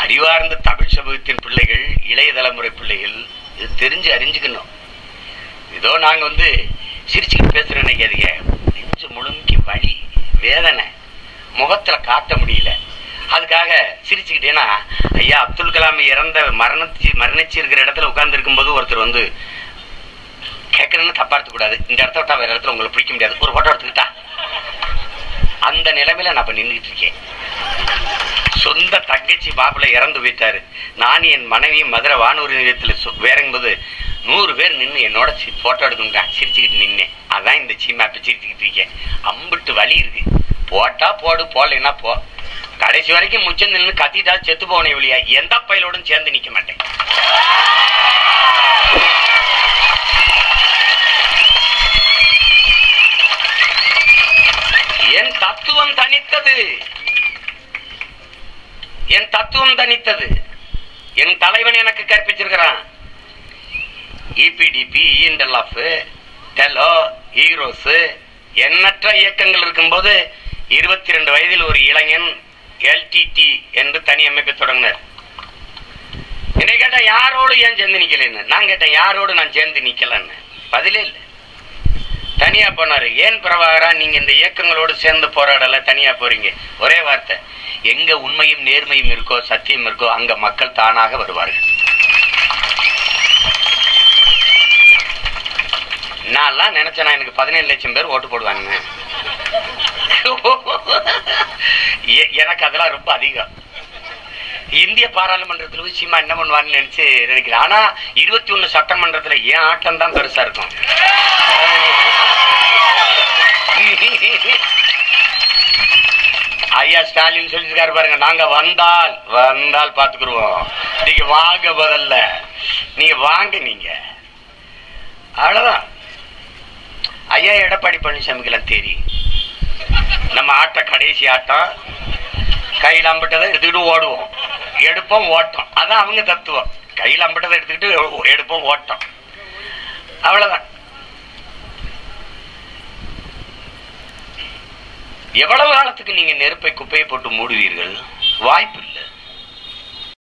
அறிவார்ந்த தமிழ் சமூகத்தின் பிள்ளைகள் இளைய தலைமுறை பிள்ளைகள் இது தெரிஞ்சு அறிஞ்சுக்கணும் ஏதோ நாங்க வந்து சிரிச்சுக்கிட்டு பேசுற நினைக்காதீங்க நெஞ்சு முழுங்கி வலி வேதனை முகத்துல காட்ட முடியல அதுக்காக சிரிச்சுக்கிட்டேன்னா ஐயா அப்துல் கலாம் இறந்த மரணச்சு மரணிச்சு இருக்கிற இடத்துல உட்கார்ந்து இருக்கும்போது ஒருத்தர் வந்து கேட்கணும்னு தப்பா எடுத்துக்கூடாது இந்த இடத்த விட்டா வேற இடத்துல உங்களை பிடிக்க முடியாது ஒரு போட்டோ எடுத்துக்கிட்டா அந்த நிலைமையில நான் இப்ப நின்றுட்டு இருக்கேன் சொந்த தங்கச்சி மாப்பிள்ளை இறந்து போயிட்டாரு நான் என் மனைவி மதுரை வானூர் நிலையத்தில் வேறங்கும்போது நூறு பேர் நின்று என்னோட போட்டோ எடுக்கணுங்க சிரிச்சுக்கிட்டு நின்னேன் அதான் இந்த சீமாப்பை சிரிச்சுக்கிட்டு இருக்கேன் அம்பிட்டு வலி இருக்கு போட்டா போடு போடலைன்னா போ கடைசி வரைக்கும் முச்சம் நின்று கத்திட்டா செத்து போனே வழியா எந்த பயிலோடும் சேர்ந்து நிக்க மாட்டேன் என் தத்துவம் தனித்தது என் தத்துவம் தனித்தது என் தலைவன் எனக்கு கற்பிச்சிருக்கிறான் இபிடிபி இஎன்எல்எஃப் டெலோ ஹீரோஸ் எண்ணற்ற இயக்கங்கள் இருக்கும்போது இருபத்தி ரெண்டு வயதில் ஒரு இளைஞன் எல்டிடி என்று தனி அமைப்பை தொடங்கினார் என்னை கேட்டேன் யாரோடு ஏன் சேர்ந்து நிக்கலன்னு நான் கேட்டேன் யாரோடு நான் சேர்ந்து நிக்கலன்னு பதிலே இல்லை தனியா போனாரு ஏன் பிரபாகரா நீங்க இந்த இயக்கங்களோடு சேர்ந்து போராடல தனியா போறீங்க ஒரே வார்த்தை எங்க உண்மையும் நேர்மையும் இருக்கோ சத்தியம் இருக்கோ அங்க மக்கள் தானாக வருவார்கள் நான்லாம் நினைச்சேன் நான் எனக்கு பதினேழு லட்சம் பேர் ஓட்டு போடுவாங்க எ- எனக்கு அதெல்லாம் ரொம்ப அதிகம் இந்திய பாராளுமன்றத்தில் போய் சீமா என்ன பண்ணுவான்னு நினைச்சு நினைக்கிறேன் ஆனா இருபத்தி ஒண்ணு சட்டமன்றத்துல ஏன் ஆட்டம் தான் பெருசா இருக்கும் ஐயா ஸ்டாலின் சொல்லியிருக்காரு பாருங்க நாங்க வந்தால் வந்தால் பாத்துக்குருவோம் நீங்க வாங்க முதல்ல நீங்க வாங்க நீங்க அவ்வளவுதான் ஐயா எடப்பாடி பழனிசாமிக்கெல்லாம் தெரியும் நம்ம ஆட்ட கடைசி ஆட்டம் கையில் அம்பிட்டதை எடுத்துக்கிட்டு ஓடுவோம் எடுப்போம் ஓட்டம் அதான் அவங்க தத்துவம் கையில் அம்பிட்டதை எடுத்துக்கிட்டு எடுப்போம் ஓட்டம் அவ்வளவுதான் எவ்வளவு காலத்துக்கு நீங்க நெருப்பை குப்பையை போட்டு மூடுவீர்கள் வாய்ப்பு இல்லை